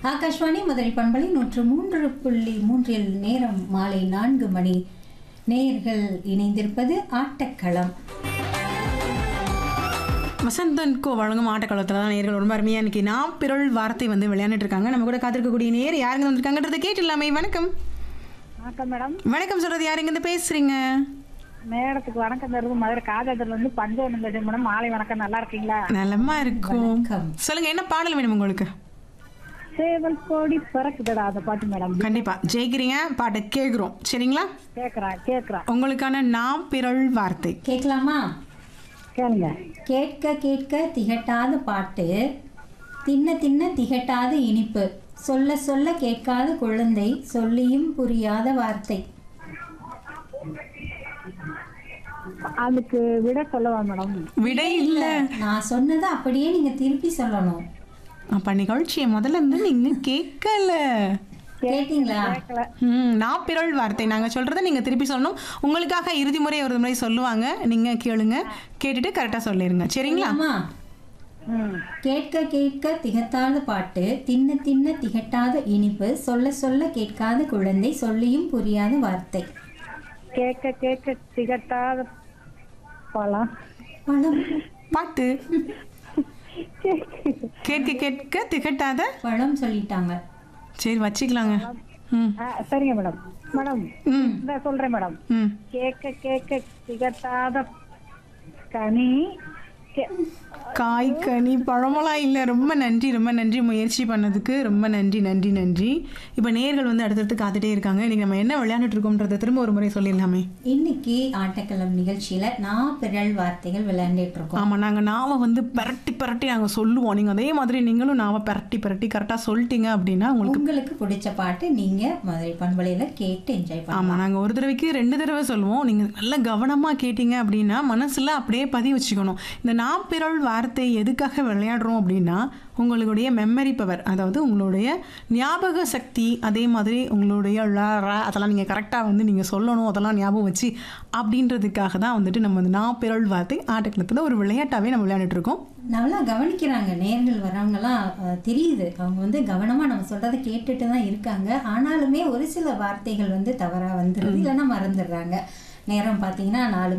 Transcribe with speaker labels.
Speaker 1: ஆகாஷ்வாணி மதுரை பண்பலை நூற்று மூன்று புள்ளி மூன்றில் நேரம் மாலை நான்கு மணி நேயர்கள் இணைந்திருப்பது ஆட்டக்களம்
Speaker 2: வசந்தன் கோ வழங்கும் ஆட்டக்களத்தில் தான் நேர்கள் ரொம்ப அருமையாக இன்னைக்கு நான் பிறல் வார்த்தை வந்து விளையாண்டுட்டு இருக்காங்க நம்ம கூட காத்திருக்கக்கூடிய நேர் யாருங்க வந்திருக்காங்கன்றதை கேட்டுலாமே வணக்கம்
Speaker 3: வணக்கம் மேடம்
Speaker 2: வணக்கம் சொல்றது யாருங்க இருந்து பேசுறீங்க
Speaker 3: மேடத்துக்கு வணக்கம் தருது மதுரை காதத்துல இருந்து பஞ்சவனம் பேசுறேன் மேடம் மாலை வணக்கம் நல்லா இருக்கீங்களா
Speaker 2: நலமா இருக்கும்
Speaker 1: வணக்கம்
Speaker 2: சொல்லுங்க என்ன பாடல் வேணும் உங்களுக்கு
Speaker 3: சேவல் கோடி பிறக்குதடா அந்த பாட்டு மேடம்
Speaker 2: கண்டிப்பா ஜெயிக்கிறீங்க பாட்டை கேட்குறோம் சரிங்களா
Speaker 3: கேக்குறேன் கேக்குறேன்
Speaker 2: உங்களுக்கான நான் பிறல் வார்த்தை
Speaker 1: கேட்கலாமா
Speaker 3: கேளுங்க
Speaker 1: கேட்க கேட்க திகட்டாத பாட்டு தின்ன தின்ன திகட்டாத இனிப்பு சொல்ல சொல்ல கேட்காத குழந்தை சொல்லியும் புரியாத வார்த்தை
Speaker 3: அதுக்கு விட சொல்லவா மேடம்
Speaker 2: விடை இல்ல
Speaker 1: நான் சொன்னதை அப்படியே நீங்க திருப்பி சொல்லணும்
Speaker 2: அப்ப நிகழ்ச்சியை முதல்ல இருந்து நீங்க கேட்கல
Speaker 1: கேட்டீங்களா
Speaker 3: கேட்கல
Speaker 2: ம் நான் பிறல் வார்த்தை நாங்க சொல்றதை நீங்க திருப்பி சொல்லணும் உங்களுக்காக இறுதி முறை ஒரு முறை சொல்லுவாங்க நீங்க கேளுங்க கேட்டுட்டு கரெக்டா சொல்லிருங்க சரிங்களா
Speaker 1: ஆமா
Speaker 3: ம்
Speaker 1: கேட்க கேட்க திகட்டாத பாட்டு தின்ன தின்ன திகட்டாத இனிப்பு சொல்ல சொல்ல கேட்காத குழந்தை சொல்லியும் புரியாத வார்த்தை
Speaker 3: கேட்க கேட்க திகட்டாத பழம்
Speaker 1: பழம்
Speaker 2: பாட்டு கேட்க கேட்க திகட்டாத
Speaker 1: பழம் சொல்லிட்டாங்க
Speaker 2: சரி வச்சுக்கலாங்க ம்
Speaker 3: ஆ, சரிங்க மேடம் மேடம்
Speaker 2: ம்
Speaker 3: இந்த சொல்றேன் மேடம்
Speaker 2: ம்
Speaker 3: கேட்க கேட்க திகட்டாத கனி கே-
Speaker 2: காய் கனி பழமெல்லாம் இல்லை ரொம்ப நன்றி ரொம்ப நன்றி முயற்சி பண்ணதுக்கு ரொம்ப நன்றி நன்றி நன்றி இப்போ நேர்கள் வந்து அடுத்தடுத்து காத்துட்டே இருக்காங்க இன்னைக்கு நம்ம என்ன விளையாண்டுட்டு இருக்கோம்ன்றதை திரும்ப ஒரு முறை சொல்லிடலாமே
Speaker 1: இன்னைக்கு ஆட்டக்களம் நிகழ்ச்சியில நான் பிறல் வார்த்தைகள் விளையாண்டுட்டு இருக்கோம்
Speaker 2: ஆமாம் நாங்கள் நாவை வந்து பரட்டி பரட்டி நாங்கள் சொல்லுவோம் நீங்கள் அதே மாதிரி நீங்களும் நாவை பரட்டி பரட்டி கரெக்டாக சொல்லிட்டீங்க அப்படின்னா உங்களுக்கு
Speaker 1: உங்களுக்கு பிடிச்ச பாட்டு நீங்க மதுரை பண்பலையில கேட்டு என்ஜாய் பண்ணலாம்
Speaker 2: ஆமாம் நாங்கள் ஒரு தடவைக்கு ரெண்டு தடவை சொல்லுவோம் நீங்கள் நல்ல கவனமாக கேட்டீங்க அப்படின்னா மனசில் அப்படியே பதிவு வச்சுக்கணும் இந்த நாப்பிரள் வார்த்தை எதுக்காக விளையாடுறோம் அப்படின்னா உங்களுடைய மெமரி பவர் அதாவது உங்களுடைய ஞாபக சக்தி அதே மாதிரி உங்களுடைய ழ, ற அதெல்லாம் நீங்கள் கரெக்டாக வந்து நீங்கள் சொல்லணும் அதெல்லாம் ஞாபகம் வச்சு அப்படின்றதுக்காக தான் வந்துட்டு நம்ம இந்த நாப்பிரள் வார்த்தை ஆட்டக்களத்தில் ஒரு விளையாட்டாகவே நம்ம விளையாண்டுட்டு இருக்கோம்
Speaker 1: நல்லா கவனிக்கிறாங்க நேர்கள் வரவங்கலாம் அஹ், தெரியுது அவங்க வந்து கவனமா நம்ம சொல்றதை கேட்டுட்டு தான் இருக்காங்க ஆனாலுமே ஒரு சில வார்த்தைகள் வந்து தவறா வந்துடுது இல்லைன்னா மறந்துடுறாங்க நேரம் பார்த்தீங்கன்னா நாலு